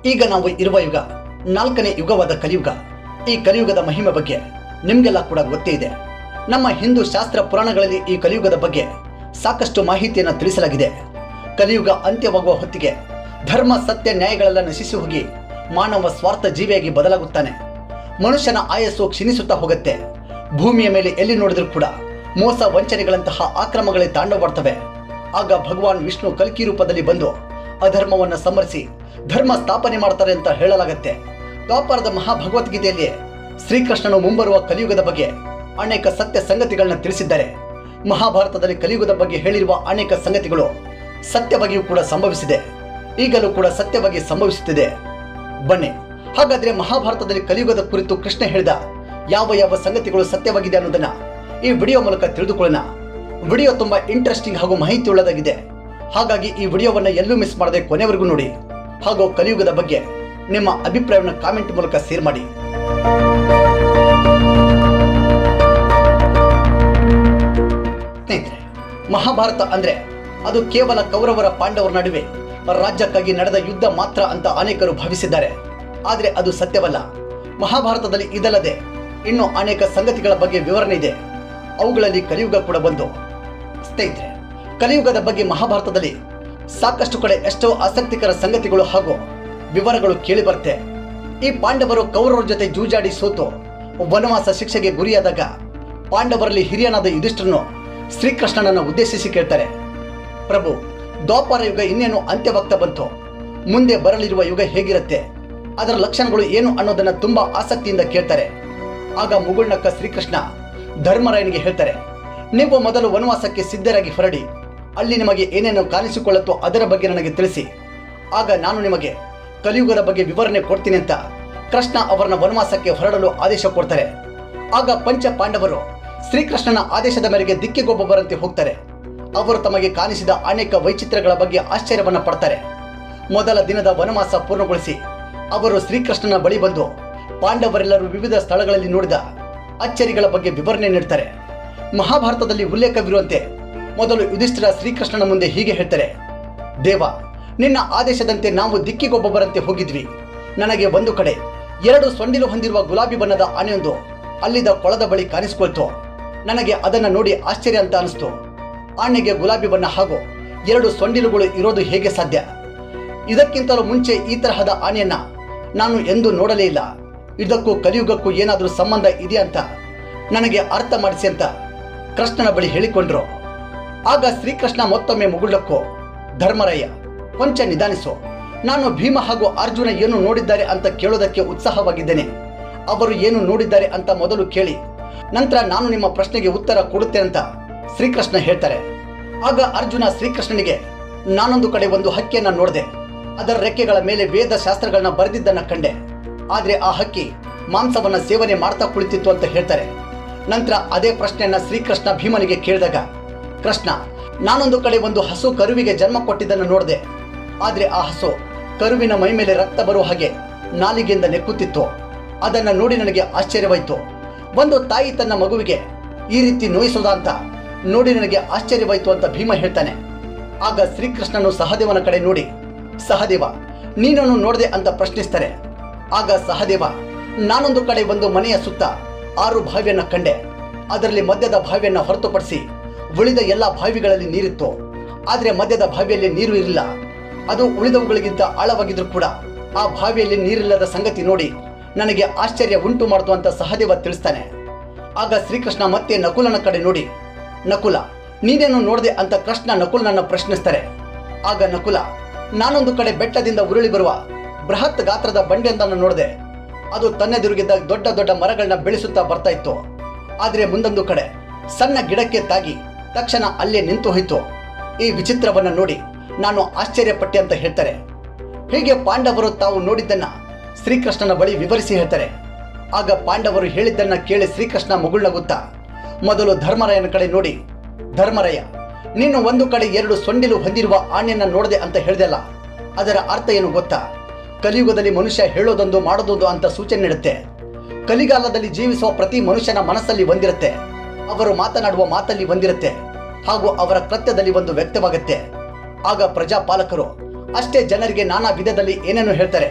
ಈಗ ನಾವು ಇರುವ ಯುಗ ನಾಲ್ಕನೇ ಯುಗವಾದ ಕಲಿಯುಗ ಈ ಕಲಿಯುಗದ ಮಹಿಮೆ ಬಗ್ಗೆ ನಿಮಗೆಲ್ಲ ಕೂಡ ಗೊತ್ತೇ ಇದೆ ನಮ್ಮ ಹಿಂದೂ ಶಾಸ್ತ್ರ ಪುರಾಣಗಳಲ್ಲಿ ಈ ಕಲಿಯುಗದ ಬಗ್ಗೆ ಸಾಕಷ್ಟು ಮಾಹಿತಿಯನ್ನು ತಿಳಿಸಲಾಗಿದೆ ಕಲಿಯುಗ ಅಂತ್ಯವಾಗುವ ಹೊತ್ತಿಗೆ ಧರ್ಮ ಸತ್ಯ ನ್ಯಾಯಗಳೆಲ್ಲ ನಶಿಸಿ ಹೋಗಿ ಮಾನವ ಸ್ವಾರ್ಥ ಜೀವಿಯಾಗಿ ಬದಲಾಗುತ್ತಾನೆ ಮನುಷ್ಯನ ಆಯಸ್ಸು ಕ್ಷೀಣಿಸುತ್ತಾ ಹೋಗುತ್ತೆ ಭೂಮಿಯ ಮೇಲೆ ಎಲ್ಲಿ ನೋಡಿದ್ರೂ ಕೂಡ ಮೋಸ ವಂಚನೆಗಳಂತಹ ಆಕ್ರಮಗಳೇ ತಾಂಡವಾಡ್ತವೆ ಆಗ ಭಗವಾನ್ ವಿಷ್ಣು ಕಲ್ಕಿ ರೂಪದಲ್ಲಿ ಬಂದು ಅಧರ್ಮವನ್ನು ಸಮರಿಸಿ ಧರ್ಮ ಸ್ಥಾಪನೆ ಮಾಡ್ತಾರೆ ಅಂತ ಹೇಳಲಾಗತ್ತೆ ದ್ವಾಪರದ ಮಹಾಭಗವದ್ಗೀತೆಯಲ್ಲಿ ಶ್ರೀಕೃಷ್ಣನು ಮುಂಬರುವ ಕಲಿಯುಗದ ಬಗ್ಗೆ ಅನೇಕ ಸತ್ಯ ಸಂಗತಿಗಳನ್ನ ತಿಳಿಸಿದ್ದಾರೆ ಮಹಾಭಾರತದಲ್ಲಿ ಕಲಿಯುಗದ ಬಗ್ಗೆ ಹೇಳಿರುವ ಅನೇಕ ಸಂಗತಿಗಳು ಸತ್ಯವಾಗಿಯೂ ಕೂಡ ಸಂಭವಿಸಿದೆ ಈಗಲೂ ಕೂಡ ಸತ್ಯವಾಗಿ ಸಂಭವಿಸುತ್ತಿದೆ ಬನ್ನಿ ಹಾಗಾದ್ರೆ ಮಹಾಭಾರತದಲ್ಲಿ ಕಲಿಯುಗದ ಕುರಿತು ಕೃಷ್ಣ ಹೇಳಿದ ಯಾವ ಯಾವ ಸಂಗತಿಗಳು ಸತ್ಯವಾಗಿದೆ ಅನ್ನೋದನ್ನ ಈ ವಿಡಿಯೋ ಮೂಲಕ ತಿಳಿದುಕೊಳ್ಳೋಣ ವಿಡಿಯೋ ತುಂಬಾ ಇಂಟ್ರೆಸ್ಟಿಂಗ್ ಹಾಗೂ ಮಾಹಿತಿ ಉಳ್ಳದಾಗಿದೆ ಹಾಗಾಗಿ ಈ ವಿಡಿಯೋವನ್ನ ಎಲ್ಲೂ ಮಿಸ್ ಮಾಡದೆ ಕೊನೆವರೆಗೂ ನೋಡಿ ಹಾಗೂ ಕಲಿಯುಗದ ಬಗ್ಗೆ ನಿಮ್ಮ ಅಭಿಪ್ರಾಯವನ್ನು ಕಾಮೆಂಟ್ ಮೂಲಕ ಶೇರ್ ಮಾಡಿ ಸ್ನೇಹಿತರೆ ಮಹಾಭಾರತ ಅಂದ್ರೆ ಅದು ಕೇವಲ ಕೌರವರ ಪಾಂಡವರ ನಡುವೆ ರಾಜ್ಯಕ್ಕಾಗಿ ನಡೆದ ಯುದ್ಧ ಮಾತ್ರ ಅಂತ ಅನೇಕರು ಭಾವಿಸಿದ್ದಾರೆ ಆದರೆ ಅದು ಸತ್ಯವಲ್ಲ ಮಹಾಭಾರತದಲ್ಲಿ ಇದಲ್ಲದೆ ಇನ್ನು ಅನೇಕ ಸಂಗತಿಗಳ ಬಗ್ಗೆ ವಿವರಣೆ ಇದೆ ಅವುಗಳಲ್ಲಿ ಕಲಿಯುಗ ಕೂಡ ಬಂತು ಸ್ನೇಹಿತರೆ ಕಲಿಯುಗದ ಬಗ್ಗೆ ಮಹಾಭಾರತದಲ್ಲಿ ಸಾಕಷ್ಟು ಕಡೆ ಎಷ್ಟೋ ಆಸಕ್ತಿಕರ ಸಂಗತಿಗಳು ಹಾಗೂ ವಿವರಗಳು ಕೇಳಿ ಬರುತ್ತೆ ಈ ಪಾಂಡವರು ಕೌರವರ ಜೊತೆ ಜೂಜಾಡಿ ಸೋತು ವನವಾಸ ಶಿಕ್ಷೆಗೆ ಗುರಿಯಾದಾಗ ಪಾಂಡವರಲ್ಲಿ ಹಿರಿಯನಾದ ಯುಧಿಷ್ಠರನು ಶ್ರೀಕೃಷ್ಣನನ್ನು ಉದ್ದೇಶಿಸಿ ಕೇಳ್ತಾರೆ ಪ್ರಭು ದ್ವಾಪರ ಯುಗ ಇನ್ನೇನು ಅಂತ್ಯವಾಗ್ತಾ ಬಂತು ಮುಂದೆ ಬರಲಿರುವ ಯುಗ ಹೇಗಿರುತ್ತೆ ಅದರ ಲಕ್ಷಣಗಳು ಏನು ಅನ್ನೋದನ್ನ ತುಂಬಾ ಆಸಕ್ತಿಯಿಂದ ಕೇಳ್ತಾರೆ ಆಗ ಮುಗುಳ್ನಕ್ಕ ಶ್ರೀಕೃಷ್ಣ ಧರ್ಮರಾಯನಿಗೆ ಹೇಳ್ತಾರೆ ನೀವು ಮೊದಲು ವನವಾಸಕ್ಕೆ ಸಿದ್ಧರಾಗಿ ಹೊರಡಿ ಅಲ್ಲಿ ನಿಮಗೆ ಏನೇನು ಕಾಣಿಸಿಕೊಳ್ಳುತ್ತೋ ಅದರ ಬಗ್ಗೆ ನನಗೆ ತಿಳಿಸಿ ಆಗ ನಾನು ನಿಮಗೆ ಕಲಿಯುಗದ ಬಗ್ಗೆ ವಿವರಣೆ ಕೊಡ್ತೀನಿ ಅಂತ ಕೃಷ್ಣ ಅವರನ್ನ ವನವಾಸಕ್ಕೆ ಹೊರಡಲು ಆದೇಶ ಕೊಡ್ತಾರೆ ಆಗ ಪಂಚ ಪಾಂಡವರು ಶ್ರೀಕೃಷ್ಣನ ಆದೇಶದ ಮೇರೆಗೆ ದಿಕ್ಕಿಗೊಬ್ಬೊಬ್ಬರಂತೆ ಹೋಗ್ತಾರೆ ಅವರು ತಮಗೆ ಕಾಣಿಸಿದ ಅನೇಕ ವೈಚಿತ್ರ್ಯಗಳ ಬಗ್ಗೆ ಆಶ್ಚರ್ಯವನ್ನ ಪಡ್ತಾರೆ ಮೊದಲ ದಿನದ ವನವಾಸ ಪೂರ್ಣಗೊಳಿಸಿ ಅವರು ಶ್ರೀಕೃಷ್ಣನ ಬಳಿ ಬಂದು ಪಾಂಡವರೆಲ್ಲರೂ ವಿವಿಧ ಸ್ಥಳಗಳಲ್ಲಿ ನೋಡಿದ ಅಚ್ಚರಿಗಳ ಬಗ್ಗೆ ವಿವರಣೆ ನೀಡ್ತಾರೆ ಮಹಾಭಾರತದಲ್ಲಿ ಉಲ್ಲೇಖವಿರುವಂತೆ ಮೊದಲು ಯುಧಿಷ್ಠಿರ ಶ್ರೀಕೃಷ್ಣನ ಮುಂದೆ ಹೀಗೆ ಹೇಳ್ತಾರೆ ದೇವ ನಿನ್ನ ಆದೇಶದಂತೆ ನಾವು ದಿಕ್ಕಿಗೊಬ್ಬೊಬ್ಬರಂತೆ ಹೋಗಿದ್ವಿ ನನಗೆ ಒಂದು ಕಡೆ ಎರಡು ಸೊಂಡಿಲು ಹೊಂದಿರುವ ಗುಲಾಬಿ ಬಣ್ಣದ ಆನೆಯೊಂದು ಅಲ್ಲಿದ್ದ ಕೊಳದ ಬಳಿ ಕಾಣಿಸಿಕೊಳ್ತು ನನಗೆ ಅದನ್ನು ನೋಡಿ ಆಶ್ಚರ್ಯ ಅಂತ ಅನಿಸ್ತು ಆನೆಗೆ ಗುಲಾಬಿ ಬಣ್ಣ ಹಾಗೂ ಎರಡು ಸೊಂಡಿಲುಗಳು ಇರೋದು ಹೇಗೆ ಸಾಧ್ಯ ಇದಕ್ಕಿಂತಲೂ ಮುಂಚೆ ಈ ತರಹದ ಆನೆಯನ್ನ ನಾನು ಎಂದೂ ನೋಡಲೇ ಇಲ್ಲ ಇದಕ್ಕೂ ಕಲಿಯುಗಕ್ಕೂ ಏನಾದರೂ ಸಂಬಂಧ ಇದೆಯಾ ಅಂತ ನನಗೆ ಅರ್ಥ ಮಾಡಿಸಿ ಅಂತ ಕೃಷ್ಣನ ಬಳಿ ಹೇಳಿಕೊಂಡ್ರು ಆಗ ಶ್ರೀಕೃಷ್ಣ ಮತ್ತೊಮ್ಮೆ ಮುಗುಳಕ್ಕೂ ಧರ್ಮರಾಯ ಕೊಂಚ ನಿಧಾನಿಸು ನಾನು ಭೀಮ ಹಾಗೂ ಅರ್ಜುನ ಏನು ನೋಡಿದ್ದಾರೆ ಅಂತ ಕೇಳೋದಕ್ಕೆ ಉತ್ಸಾಹವಾಗಿದ್ದೇನೆ ಅವರು ಏನು ನೋಡಿದ್ದಾರೆ ಅಂತ ಮೊದಲು ಕೇಳಿ ನಂತರ ನಾನು ನಿಮ್ಮ ಪ್ರಶ್ನೆಗೆ ಉತ್ತರ ಕೊಡುತ್ತೆ ಅಂತ ಶ್ರೀಕೃಷ್ಣ ಹೇಳ್ತಾರೆ ಆಗ ಅರ್ಜುನ ಶ್ರೀಕೃಷ್ಣನಿಗೆ ನಾನೊಂದು ಕಡೆ ಒಂದು ಹಕ್ಕಿಯನ್ನ ನೋಡಿದೆ ಅದರ ರೆಕ್ಕೆಗಳ ಮೇಲೆ ವೇದ ಶಾಸ್ತ್ರಗಳನ್ನ ಬರೆದಿದ್ದನ್ನ ಕಂಡೆ ಆದ್ರೆ ಆ ಹಕ್ಕಿ ಮಾಂಸವನ್ನ ಸೇವನೆ ಮಾಡ್ತಾ ಕುಳಿತಿತ್ತು ಅಂತ ಹೇಳ್ತಾರೆ ನಂತರ ಅದೇ ಪ್ರಶ್ನೆಯನ್ನ ಶ್ರೀಕೃಷ್ಣ ಭೀಮನಿಗೆ ಕೇಳಿದಾಗ ಕೃಷ್ಣ ನಾನೊಂದು ಕಡೆ ಒಂದು ಹಸು ಕರುವಿಗೆ ಜನ್ಮ ಕೊಟ್ಟಿದ್ದನ್ನು ನೋಡಿದೆ ಆದ್ರೆ ಆ ಹಸು ಕರುವಿನ ಮೈ ಮೇಲೆ ರಕ್ತ ಬರುವ ಹಾಗೆ ನಾಲಿಗೆಯಿಂದ ನೆಕ್ಕುತ್ತಿತ್ತು ಅದನ್ನ ನೋಡಿ ನನಗೆ ಆಶ್ಚರ್ಯವಾಯಿತು ಒಂದು ತಾಯಿ ತನ್ನ ಮಗುವಿಗೆ ಈ ರೀತಿ ನೋಯಿಸೋದಾ ಅಂತ ನೋಡಿ ನನಗೆ ಆಶ್ಚರ್ಯವಾಯಿತು ಅಂತ ಭೀಮ ಹೇಳ್ತಾನೆ ಆಗ ಶ್ರೀಕೃಷ್ಣನು ಸಹದೇವನ ಕಡೆ ನೋಡಿ ಸಹದೇವ ನೀನನ್ನು ನೋಡಿದೆ ಅಂತ ಪ್ರಶ್ನಿಸ್ತಾರೆ ಆಗ ಸಹದೇವ ನಾನೊಂದು ಕಡೆ ಒಂದು ಮನೆಯ ಸುತ್ತ ಆರು ಬಾವಿಯನ್ನ ಕಂಡೆ ಅದರಲ್ಲಿ ಮಧ್ಯದ ಬಾವಿಯನ್ನ ಹೊರತುಪಡಿಸಿ ಉಳಿದ ಎಲ್ಲ ಬಾವಿಗಳಲ್ಲಿ ನೀರಿತ್ತು ಆದ್ರೆ ಮಧ್ಯದ ಬಾವಿಯಲ್ಲಿ ನೀರು ಇರಲಿಲ್ಲ ಅದು ಉಳಿದವುಗಳಿಗಿಂತ ಆಳವಾಗಿದ್ರು ಕೂಡ ಆ ಬಾವಿಯಲ್ಲಿ ನೀರಿಲ್ಲದ ಸಂಗತಿ ನೋಡಿ ನನಗೆ ಆಶ್ಚರ್ಯ ಉಂಟು ಮಾಡಿತು ಅಂತ ಸಹದೇವ ತಿಳಿಸ್ತಾನೆ ಆಗ ಶ್ರೀಕೃಷ್ಣ ಮತ್ತೆ ನಕುಲನ ಕಡೆ ನೋಡಿ ನಕುಲ ನೀನೇನು ನೋಡಿದೆ ಅಂತ ಕೃಷ್ಣ ನಕುಲನನ್ನ ಪ್ರಶ್ನಿಸ್ತಾರೆ ಆಗ ನಕುಲ ನಾನೊಂದು ಕಡೆ ಬೆಟ್ಟದಿಂದ ಉರುಳಿ ಬರುವ ಬೃಹತ್ ಗಾತ್ರದ ಬಂಡೆಯೊಂದನ್ನು ನೋಡಿದೆ ಅದು ತನ್ನೆದುರಿಗಿದ್ದ ದೊಡ್ಡ ದೊಡ್ಡ ಮರಗಳನ್ನ ಬೆಳೆಸುತ್ತಾ ಬರ್ತಾ ಇತ್ತು ಆದ್ರೆ ಮುಂದೊಂದು ಕಡೆ ಸಣ್ಣ ಗಿಡಕ್ಕೆ ತಾಗಿ ತಕ್ಷಣ ಅಲ್ಲೇ ನಿಂತು ಹೋಯಿತು ಈ ವಿಚಿತ್ರವನ್ನ ನೋಡಿ ನಾನು ಆಶ್ಚರ್ಯಪಟ್ಟೆ ಅಂತ ಹೇಳ್ತಾರೆ ಹೀಗೆ ಪಾಂಡವರು ತಾವು ನೋಡಿದ್ದನ್ನ ಶ್ರೀಕೃಷ್ಣನ ಬಳಿ ವಿವರಿಸಿ ಹೇಳ್ತಾರೆ ಆಗ ಪಾಂಡವರು ಹೇಳಿದ್ದನ್ನ ಕೇಳಿ ಶ್ರೀಕೃಷ್ಣ ಮುಗುಳ್ನಗುತ್ತಾ ಮೊದಲು ಧರ್ಮರಾಯನ ಕಡೆ ನೋಡಿ ಧರ್ಮರಾಯ ನೀನು ಒಂದು ಕಡೆ ಎರಡು ಸೊಂಡಿಲು ಹೊಂದಿರುವ ಆನೆಯನ್ನ ನೋಡಿದೆ ಅಂತ ಹೇಳ್ದಲ್ಲ ಅದರ ಅರ್ಥ ಏನು ಗೊತ್ತಾ ಕಲಿಯುಗದಲ್ಲಿ ಮನುಷ್ಯ ಹೇಳೋದೊಂದು ಮಾಡೋದೊಂದು ಅಂತ ಸೂಚನೆ ನೀಡುತ್ತೆ ಕಲಿಗಾಲದಲ್ಲಿ ಜೀವಿಸುವ ಪ್ರತಿ ಮನುಷ್ಯನ ಮನಸ್ಸಲ್ಲಿ ಒಂದಿರುತ್ತೆ ಅವರು ಮಾತನಾಡುವ ಮಾತಲ್ಲಿ ಒಂದಿರುತ್ತೆ ಹಾಗೂ ಅವರ ಕೃತ್ಯದಲ್ಲಿ ಒಂದು ವ್ಯಕ್ತವಾಗುತ್ತೆ ಆಗ ಪ್ರಜಾಪಾಲಕರು ಅಷ್ಟೇ ಜನರಿಗೆ ನಾನಾ ವಿಧದಲ್ಲಿ ಏನೇನು ಹೇಳ್ತಾರೆ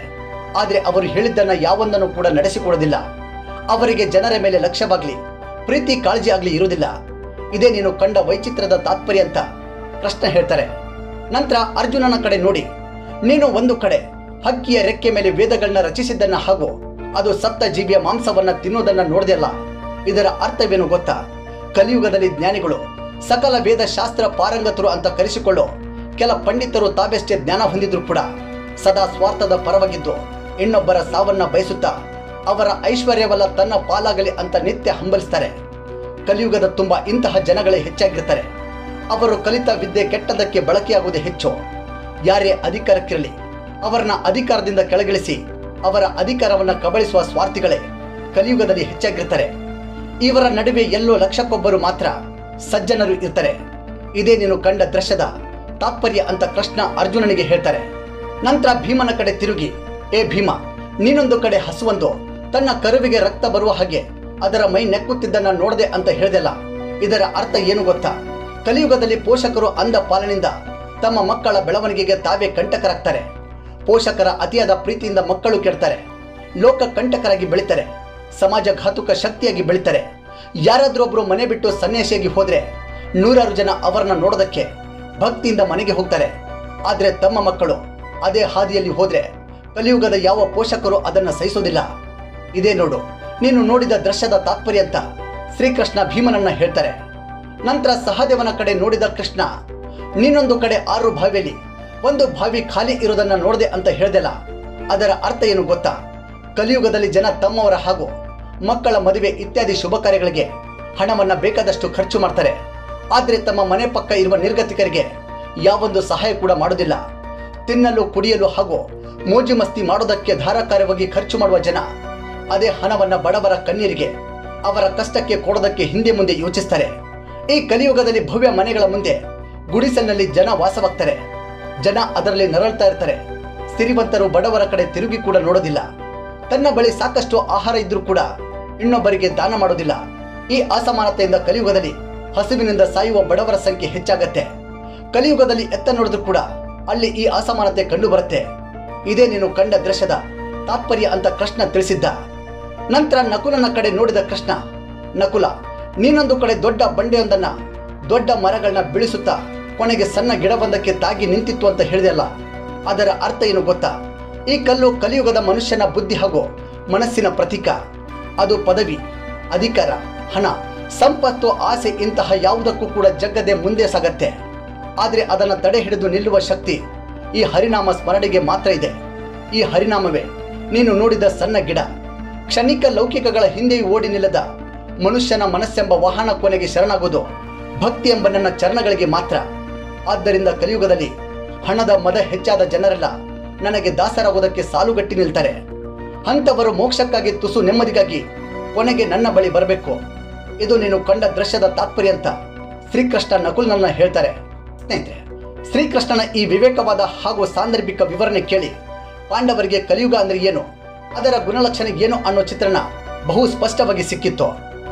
ಆದರೆ ಅವರು ಹೇಳಿದ್ದನ್ನ ಯಾವೊಂದನ್ನು ಕೂಡ ನಡೆಸಿಕೊಡೋದಿಲ್ಲ ಅವರಿಗೆ ಜನರ ಮೇಲೆ ಲಕ್ಷ್ಯವಾಗ್ಲಿ ಪ್ರೀತಿ ಕಾಳಜಿ ಆಗ್ಲಿ ಇರುವುದಿಲ್ಲ ಇದೇ ನೀನು ಕಂಡ ವೈಚಿತ್ರ್ಯದ ತಾತ್ಪರ್ಯ ಅಂತ ಕೃಷ್ಣ ಹೇಳ್ತಾರೆ ನಂತರ ಅರ್ಜುನನ ಕಡೆ ನೋಡಿ ನೀನು ಒಂದು ಕಡೆ ಹಕ್ಕಿಯ ರೆಕ್ಕೆ ಮೇಲೆ ವೇದಗಳನ್ನ ರಚಿಸಿದ್ದನ್ನ ಹಾಗೂ ಅದು ಸತ್ತ ಜೀವಿಯ ಮಾಂಸವನ್ನ ತಿನ್ನೋದನ್ನ ನೋಡ್ದಲ್ಲ ಇದರ ಅರ್ಥವೇನು ಗೊತ್ತಾ ಕಲಿಯುಗದಲ್ಲಿ ಜ್ಞಾನಿಗಳು ಸಕಲ ವೇದ ಶಾಸ್ತ್ರ ಪಾರಂಗತರು ಅಂತ ಕರೆಸಿಕೊಳ್ಳೋ ಕೆಲ ಪಂಡಿತರು ತಾವೆಷ್ಟೇ ಜ್ಞಾನ ಹೊಂದಿದ್ರು ಕೂಡ ಸದಾ ಸ್ವಾರ್ಥದ ಪರವಾಗಿದ್ದು ಇನ್ನೊಬ್ಬರ ಸಾವನ್ನ ಬಯಸುತ್ತಾ ಅವರ ಐಶ್ವರ್ಯವಲ್ಲ ತನ್ನ ಪಾಲಾಗಲಿ ಅಂತ ನಿತ್ಯ ಹಂಬಲಿಸ್ತಾರೆ ಕಲಿಯುಗದ ತುಂಬ ಇಂತಹ ಜನಗಳೇ ಹೆಚ್ಚಾಗಿರ್ತಾರೆ ಅವರು ಕಲಿತ ವಿದ್ಯೆ ಕೆಟ್ಟದಕ್ಕೆ ಬಳಕೆಯಾಗುವುದೇ ಹೆಚ್ಚು ಯಾರೇ ಅಧಿಕಾರಕ್ಕಿರಲಿ ಅವರನ್ನ ಅಧಿಕಾರದಿಂದ ಕೆಳಗಿಳಿಸಿ ಅವರ ಅಧಿಕಾರವನ್ನ ಕಬಳಿಸುವ ಸ್ವಾರ್ಥಿಗಳೇ ಕಲಿಯುಗದಲ್ಲಿ ಹೆಚ್ಚಾಗಿರ್ತಾರೆ ಇವರ ನಡುವೆ ಎಲ್ಲೋ ಲಕ್ಷಕ್ಕೊಬ್ಬರು ಮಾತ್ರ ಸಜ್ಜನರು ಇರ್ತಾರೆ ಇದೇ ನೀನು ಕಂಡ ದೃಶ್ಯದ ತಾತ್ಪರ್ಯ ಅಂತ ಕೃಷ್ಣ ಅರ್ಜುನನಿಗೆ ಹೇಳ್ತಾರೆ ನಂತರ ಭೀಮನ ಕಡೆ ತಿರುಗಿ ಏ ಭೀಮ ನೀನೊಂದು ಕಡೆ ಹಸುವೊಂದು ತನ್ನ ಕರುವಿಗೆ ರಕ್ತ ಬರುವ ಹಾಗೆ ಅದರ ಮೈ ನೆಕ್ಕುತ್ತಿದ್ದನ್ನ ನೋಡದೆ ಅಂತ ಹೇಳ್ದೆಲ್ಲ ಇದರ ಅರ್ಥ ಏನು ಗೊತ್ತಾ ಕಲಿಯುಗದಲ್ಲಿ ಪೋಷಕರು ಅಂದ ಪಾಲನಿಂದ ತಮ್ಮ ಮಕ್ಕಳ ಬೆಳವಣಿಗೆಗೆ ತಾವೇ ಕಂಟಕರಾಗ್ತಾರೆ ಪೋಷಕರ ಅತಿಯಾದ ಪ್ರೀತಿಯಿಂದ ಮಕ್ಕಳು ಕೆಡ್ತಾರೆ ಲೋಕ ಕಂಟಕರಾಗಿ ಬೆಳಿತಾರೆ ಸಮಾಜ ಘಾತುಕ ಶಕ್ತಿಯಾಗಿ ಬೆಳಿತಾರೆ ಯಾರಾದ್ರೊಬ್ರು ಮನೆ ಬಿಟ್ಟು ಸನ್ಯಾಸಿಯಾಗಿ ಹೋದ್ರೆ ನೂರಾರು ಜನ ಅವರನ್ನ ನೋಡೋದಕ್ಕೆ ಭಕ್ತಿಯಿಂದ ಮನೆಗೆ ಹೋಗ್ತಾರೆ ಆದ್ರೆ ತಮ್ಮ ಮಕ್ಕಳು ಅದೇ ಹಾದಿಯಲ್ಲಿ ಹೋದ್ರೆ ಕಲಿಯುಗದ ಯಾವ ಪೋಷಕರು ಅದನ್ನ ಸಹಿಸೋದಿಲ್ಲ ಇದೇ ನೋಡು ನೀನು ನೋಡಿದ ದೃಶ್ಯದ ತಾತ್ಪರ್ಯ ಅಂತ ಶ್ರೀಕೃಷ್ಣ ಭೀಮನನ್ನ ಹೇಳ್ತಾರೆ ನಂತರ ಸಹದೇವನ ಕಡೆ ನೋಡಿದ ಕೃಷ್ಣ ನೀನೊಂದು ಕಡೆ ಆರು ಬಾವಿಯಲ್ಲಿ ಒಂದು ಬಾವಿ ಖಾಲಿ ಇರೋದನ್ನ ನೋಡಿದೆ ಅಂತ ಹೇಳ್ದೆಲ್ಲ ಅದರ ಅರ್ಥ ಏನು ಗೊತ್ತಾ ಕಲಿಯುಗದಲ್ಲಿ ಜನ ತಮ್ಮವರ ಹಾಗೂ ಮಕ್ಕಳ ಮದುವೆ ಇತ್ಯಾದಿ ಶುಭ ಕಾರ್ಯಗಳಿಗೆ ಹಣವನ್ನ ಬೇಕಾದಷ್ಟು ಖರ್ಚು ಮಾಡ್ತಾರೆ ಆದ್ರೆ ತಮ್ಮ ಮನೆ ಪಕ್ಕ ಇರುವ ನಿರ್ಗತಿಕರಿಗೆ ಯಾವೊಂದು ಸಹಾಯ ಕೂಡ ಮಾಡೋದಿಲ್ಲ ತಿನ್ನಲು ಕುಡಿಯಲು ಹಾಗೂ ಮೋಜು ಮಸ್ತಿ ಮಾಡೋದಕ್ಕೆ ಧಾರಾಕಾರವಾಗಿ ಖರ್ಚು ಮಾಡುವ ಜನ ಅದೇ ಹಣವನ್ನ ಬಡವರ ಕಣ್ಣೀರಿಗೆ ಅವರ ಕಷ್ಟಕ್ಕೆ ಕೊಡೋದಕ್ಕೆ ಹಿಂದೆ ಮುಂದೆ ಯೋಚಿಸ್ತಾರೆ ಈ ಕಲಿಯುಗದಲ್ಲಿ ಭವ್ಯ ಮನೆಗಳ ಮುಂದೆ ಗುಡಿಸಲಿನಲ್ಲಿ ಜನ ವಾಸವಾಗ್ತಾರೆ ಜನ ಅದರಲ್ಲಿ ನರಳ್ತಾ ಇರ್ತಾರೆ ಸಿರಿವಂತರು ಬಡವರ ಕಡೆ ತಿರುಗಿ ಕೂಡ ನೋಡೋದಿಲ್ಲ ತನ್ನ ಬಳಿ ಸಾಕಷ್ಟು ಆಹಾರ ಇದ್ರೂ ಕೂಡ ಇನ್ನೊಬ್ಬರಿಗೆ ದಾನ ಮಾಡೋದಿಲ್ಲ ಈ ಅಸಮಾನತೆಯಿಂದ ಕಲಿಯುಗದಲ್ಲಿ ಹಸಿವಿನಿಂದ ಸಾಯುವ ಬಡವರ ಸಂಖ್ಯೆ ಹೆಚ್ಚಾಗತ್ತೆ ಕಲಿಯುಗದಲ್ಲಿ ಎತ್ತ ನೋಡಿದ್ರು ಕೂಡ ಅಲ್ಲಿ ಈ ಅಸಮಾನತೆ ಕಂಡು ಬರುತ್ತೆ ಇದೇ ನೀನು ಕಂಡ ದೃಶ್ಯದ ತಾತ್ಪರ್ಯ ಅಂತ ಕೃಷ್ಣ ತಿಳಿಸಿದ್ದ ನಂತರ ನಕುಲನ ಕಡೆ ನೋಡಿದ ಕೃಷ್ಣ ನಕುಲ ನೀನೊಂದು ಕಡೆ ದೊಡ್ಡ ಬಂಡೆಯೊಂದನ್ನ ದೊಡ್ಡ ಮರಗಳನ್ನ ಬೀಳಿಸುತ್ತಾ ಕೊನೆಗೆ ಸಣ್ಣ ಗಿಡವೊಂದಕ್ಕೆ ತಾಗಿ ನಿಂತಿತ್ತು ಅಂತ ಹೇಳಿದೆಯಲ್ಲ ಅದರ ಅರ್ಥ ಏನು ಗೊತ್ತಾ ಈ ಕಲ್ಲು ಕಲಿಯುಗದ ಮನುಷ್ಯನ ಬುದ್ಧಿ ಹಾಗೂ ಮನಸ್ಸಿನ ಪ್ರತೀಕ ಅದು ಪದವಿ ಅಧಿಕಾರ ಹಣ ಸಂಪತ್ತು ಆಸೆ ಇಂತಹ ಯಾವುದಕ್ಕೂ ಕೂಡ ಜಗ್ಗದೆ ಮುಂದೆ ಸಾಗತ್ತೆ ಆದರೆ ಅದನ್ನು ತಡೆ ಹಿಡಿದು ನಿಲ್ಲುವ ಶಕ್ತಿ ಈ ಹರಿನಾಮ ಸ್ಮರಣೆಗೆ ಮಾತ್ರ ಇದೆ ಈ ಹರಿನಾಮವೇ ನೀನು ನೋಡಿದ ಸಣ್ಣ ಗಿಡ ಕ್ಷಣಿಕ ಲೌಕಿಕಗಳ ಹಿಂದೆಯೂ ಓಡಿ ನಿಲ್ಲದ ಮನುಷ್ಯನ ಮನಸ್ಸೆಂಬ ವಾಹನ ಕೊನೆಗೆ ಶರಣಾಗುವುದು ಭಕ್ತಿ ಎಂಬ ನನ್ನ ಚರಣಗಳಿಗೆ ಮಾತ್ರ ಆದ್ದರಿಂದ ಕಲಿಯುಗದಲ್ಲಿ ಹಣದ ಮದ ಹೆಚ್ಚಾದ ಜನರೆಲ್ಲ ನನಗೆ ದಾಸರಾಗುವುದಕ್ಕೆ ಸಾಲುಗಟ್ಟಿ ನಿಲ್ತಾರೆ ಅಂಥವರು ಮೋಕ್ಷಕ್ಕಾಗಿ ತುಸು ನೆಮ್ಮದಿಗಾಗಿ ಕೊನೆಗೆ ನನ್ನ ಬಳಿ ಬರಬೇಕು ಇದು ನೀನು ಕಂಡ ದೃಶ್ಯದ ತಾತ್ಪರ್ಯ ಅಂತ ಶ್ರೀಕೃಷ್ಣ ನಕುಲ್ನನ್ನ ಹೇಳ್ತಾರೆ ಸ್ನೇಹಿತರೆ ಶ್ರೀಕೃಷ್ಣನ ಈ ವಿವೇಕವಾದ ಹಾಗೂ ಸಾಂದರ್ಭಿಕ ವಿವರಣೆ ಕೇಳಿ ಪಾಂಡವರಿಗೆ ಕಲಿಯುಗ ಅಂದ್ರೆ ಏನು ಅದರ ಗುಣಲಕ್ಷಣ ಏನು ಅನ್ನೋ ಚಿತ್ರಣ ಬಹು ಸ್ಪಷ್ಟವಾಗಿ ಸಿಕ್ಕಿತ್ತು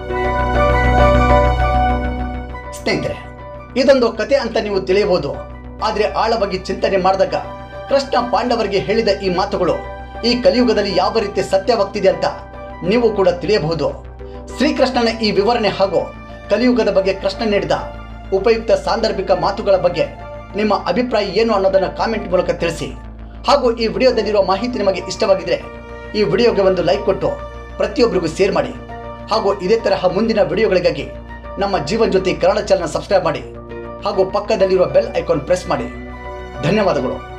ಸ್ನೇಹಿತರೆ ಇದೊಂದು ಕತೆ ಅಂತ ನೀವು ತಿಳಿಯಬಹುದು ಆದ್ರೆ ಆಳವಾಗಿ ಚಿಂತನೆ ಮಾಡಿದಾಗ ಕೃಷ್ಣ ಪಾಂಡವರಿಗೆ ಹೇಳಿದ ಈ ಮಾತುಗಳು ಈ ಕಲಿಯುಗದಲ್ಲಿ ಯಾವ ರೀತಿ ಸತ್ಯವಾಗ್ತಿದೆ ಅಂತ ನೀವು ಕೂಡ ತಿಳಿಯಬಹುದು ಶ್ರೀಕೃಷ್ಣನ ಈ ವಿವರಣೆ ಹಾಗೂ ಕಲಿಯುಗದ ಬಗ್ಗೆ ಕೃಷ್ಣ ನೀಡಿದ ಉಪಯುಕ್ತ ಸಾಂದರ್ಭಿಕ ಮಾತುಗಳ ಬಗ್ಗೆ ನಿಮ್ಮ ಅಭಿಪ್ರಾಯ ಏನು ಅನ್ನೋದನ್ನ ಕಾಮೆಂಟ್ ಮೂಲಕ ತಿಳಿಸಿ ಹಾಗೂ ಈ ವಿಡಿಯೋದಲ್ಲಿರುವ ಮಾಹಿತಿ ನಿಮಗೆ ಇಷ್ಟವಾಗಿದ್ರೆ ಈ ವಿಡಿಯೋಗೆ ಒಂದು ಲೈಕ್ ಕೊಟ್ಟು ಪ್ರತಿಯೊಬ್ಬರಿಗೂ ಶೇರ್ ಮಾಡಿ ಹಾಗೂ ಇದೇ ತರಹ ಮುಂದಿನ ವಿಡಿಯೋಗಳಿಗಾಗಿ ನಮ್ಮ ಜೀವನ್ ಜ್ಯೋತಿ ಕನ್ನಡ ಚಾನಲ್ ಸಬ್ಸ್ಕ್ರೈಬ್ ಮಾಡಿ ಹಾಗೂ ಪಕ್ಕದಲ್ಲಿರುವ ಬೆಲ್ ಐಕಾನ್ ಪ್ರೆಸ್ ಮಾಡಿ ಧನ್ಯವಾದಗಳು